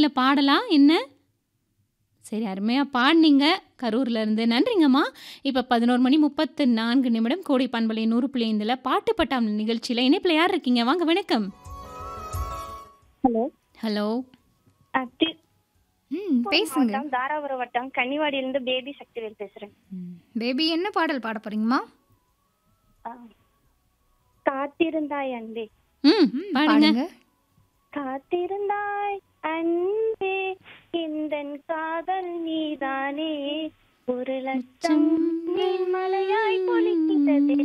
இல்ல பாடலா? என்ன? சரி அருமையா பாடுனீங்க. கரூர்ல இருந்து. நன்றிங்கம்மா. இப்ப 11 மணி 34 நிமிடம் கோடை பண்பலை 100.5ல பாட்டு பட்டாம்பூச்சி நிகழ்ச்சியில இணைப்பில யார் இருக்கீங்க? வாங்க வணக்கம். ஹலோ. ஹலோ. அ தி ம். பேசுங்க. மாவட்டம், தாராபுரம் வட்டம், கன்னிவாடியிலிருந்து பேபி சக்திவேல் பேசுறேன். ம். பேபி என்ன பாடல் பாட போறீங்கம்மா? ஆ. காத்திருந்தாய் அன்பே ம். ம். பாடுங்க. பாடுங்க. காத்திருந்தாய் அன்பே எந்தன் காதல் நீதானே ஒரு லட்சம் மலையாய் பொழிக்கின்றதே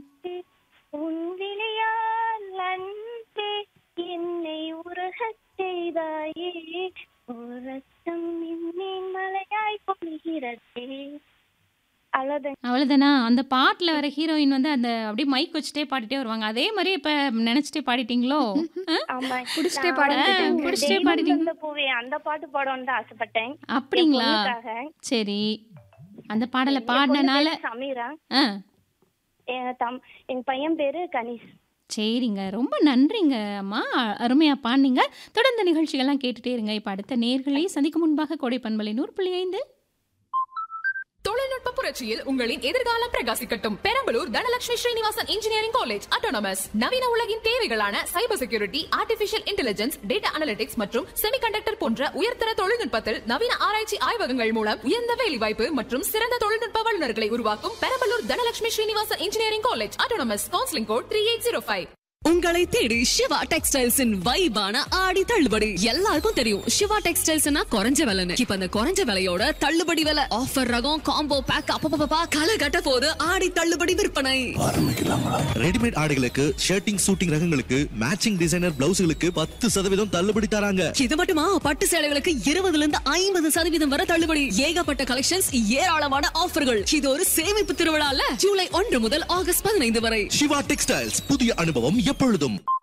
உன் விழியால் அன்பே என்னை உருகச் செய்தாயே ஒரு லட்சம் மின்மீன் மலையாய் பொழிகிறதே அவ்வளோதான் அவ்வளவுதானா? அந்த பாட்டுல வர ஹீரோயின் வந்து அந்த அப்படியே மைக் வச்சுட்டே பாடிட்டே வருவாங்க. அதே மாரி இப்ப நெனச்சுட்டே பாடிட்டீங்களோ? அ? ஆமா புடிச்சிட்டே நான் பாடிட்டீங்க. வந்து புடிச்சிட்டே தெய்வம் பாடிட்டீங்க. தந்த பூவே அந்த பாட்டு பாடணும்னு தான் ஆசைப்பட்டேன் என் அப்படிங்களா? பொண்ணுக்காக சரி. அந்த பாடல என் பொண்ணு பாடுனனால பேரு சமீரா ஆ. என் தம் என் பையன் பேரு கணேஷ் சரிங்க. ரொம்ப நன்றிங்க அம்மா. அருமையா பாடுனீங்க. தொடர்ந்து நிகழ்ச்சிகள்லாம் கேட்டுட்டே இருங்க. இப்ப அடுத்த நேயர்களை சந்திக்கும் முன்பாக கோடை பண்பலை 100.5 தொழில்நுட்ப புரட்சியில் உங்களின் எதிர்காலம் பிரகாசிக்கட்டும் Perambalur Dhanalakshmi Srinivasan engineering college autonomous நவீன உலகின் தேவைகளான cyber security artificial intelligence data analytics மற்றும் செமிகண்டக்டர் போன்ற உயர்தர தொழில்நுட்பத்தில் நவீன ஆராய்ச்சி ஆய்வகங்கள் மூலம் உயர்ந்த வேலைவாய்ப்பு மற்றும் சிறந்த தொழில்நுட்ப வல்லுநர்களை உருவாக்கும் Perambalur Dhanalakshmi Srinivasan engineering college autonomous counselling code three eight zero five உங்களை தேடி சிவா டெக்ஸ்டைல்ஸின் வைபான ஆடி தள்ளுபடி எல்லாருக்கும் தெரியும் சிவா டெக்ஸ்டைல்ஸ்னா குறைஞ்ச விலைன்னு இப்ப அந்த குறைஞ்ச விலையோட தள்ளுபடி விலை ஆஃபர் ரகம் காம்போ பேக் அப்பப்பா களை கட்ட போது ஆடி தள்ளுபடி விற்பனை ரெடிமேட் ஆடைகளுக்கு ஷர்ட்டிங் சூட்டிங் ரகங்களுக்கு மேட்சிங் டிசைனர் பிளவுஸ்களுக்கு பத்து சதவீதம் தள்ளுபடி தராங்க இது மட்டுமா பட்டு சேலைகளுக்கு இருபதுல இருந்து ஐம்பது சதவீதம் வரை தள்ளுபடி ஏகப்பட்ட கலெக்ஷன்ஸ் ஏராளமான ஆஃபர்கள் இது ஒரு சேமிப்பு திருவிழால ஜூலை ஒன்று முதல் ஆகஸ்ட் பதினைந்து வரை சிவா டெக்ஸ்டைல்ஸ் புதிய அனுபவம் எப்பொழுதும்